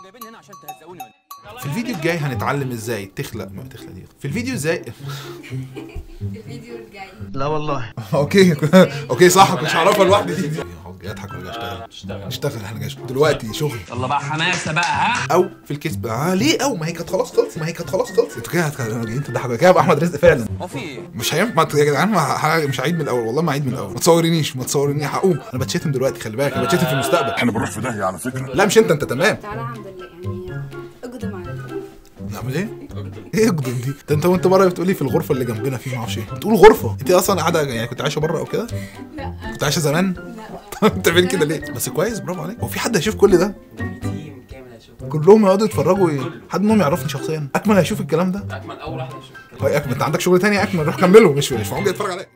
جايبيني هنا عشان تهزقوني ولا في الفيديو الجاي هنتعلم ازاي تخلق ما تخلق دي في الفيديو ازاي الفيديو الجاي لا والله اوكي اوكي صح كنتش هعرفها لوحدي دي جاي اضحك ولا جاي اشتغل اشتغل احنا جاي دلوقتي شغل يلا بقى حماسه بقى ها او في الكسب اه ليه او ما هي كانت خلاص خلصت ما هي كانت خلاص خلصت انتوا كده هت- جايين تضحكوا كده يبقى احمد رزق فعلا هو في ايه؟ مش هينفع يا جدعان ما ه- مش هعيد من الاول والله ما هعيد من الاول ما تصورينيش ما تصورينيش هقوم انا بتشتم دلوقتي خلي بالك انا بتشتم في المستقبل احنا بنروح في داهيه على فكره لا مش انت انت تمام تعالى الحمد لله يعني اقدم على الفيلم. نعمل ايه؟ ايه اقدم دي؟ ده انت وانت بره بتقولي في الغرفه اللي جنبنا في ما اعرفش ايه بتقول غرفه انت اصلا قاعده يعني كنت عايشه بره او كده؟ لا كنت عايشه زمان؟ لا انت فين كده ليه؟ بس كويس برافو عليك هو في حد هيشوف كل ده؟ تيم كامل هيشوف كلهم يقعدوا يتفرجوا ايه؟ حد منهم يعرفني شخصيا اكمل هيشوف الكلام ده؟ اكمل اول واحد هيشوف هاي اكمل انت عندك شغل تاني يا اكمل روح كمله مش مش معقول جاي يتفرج عليا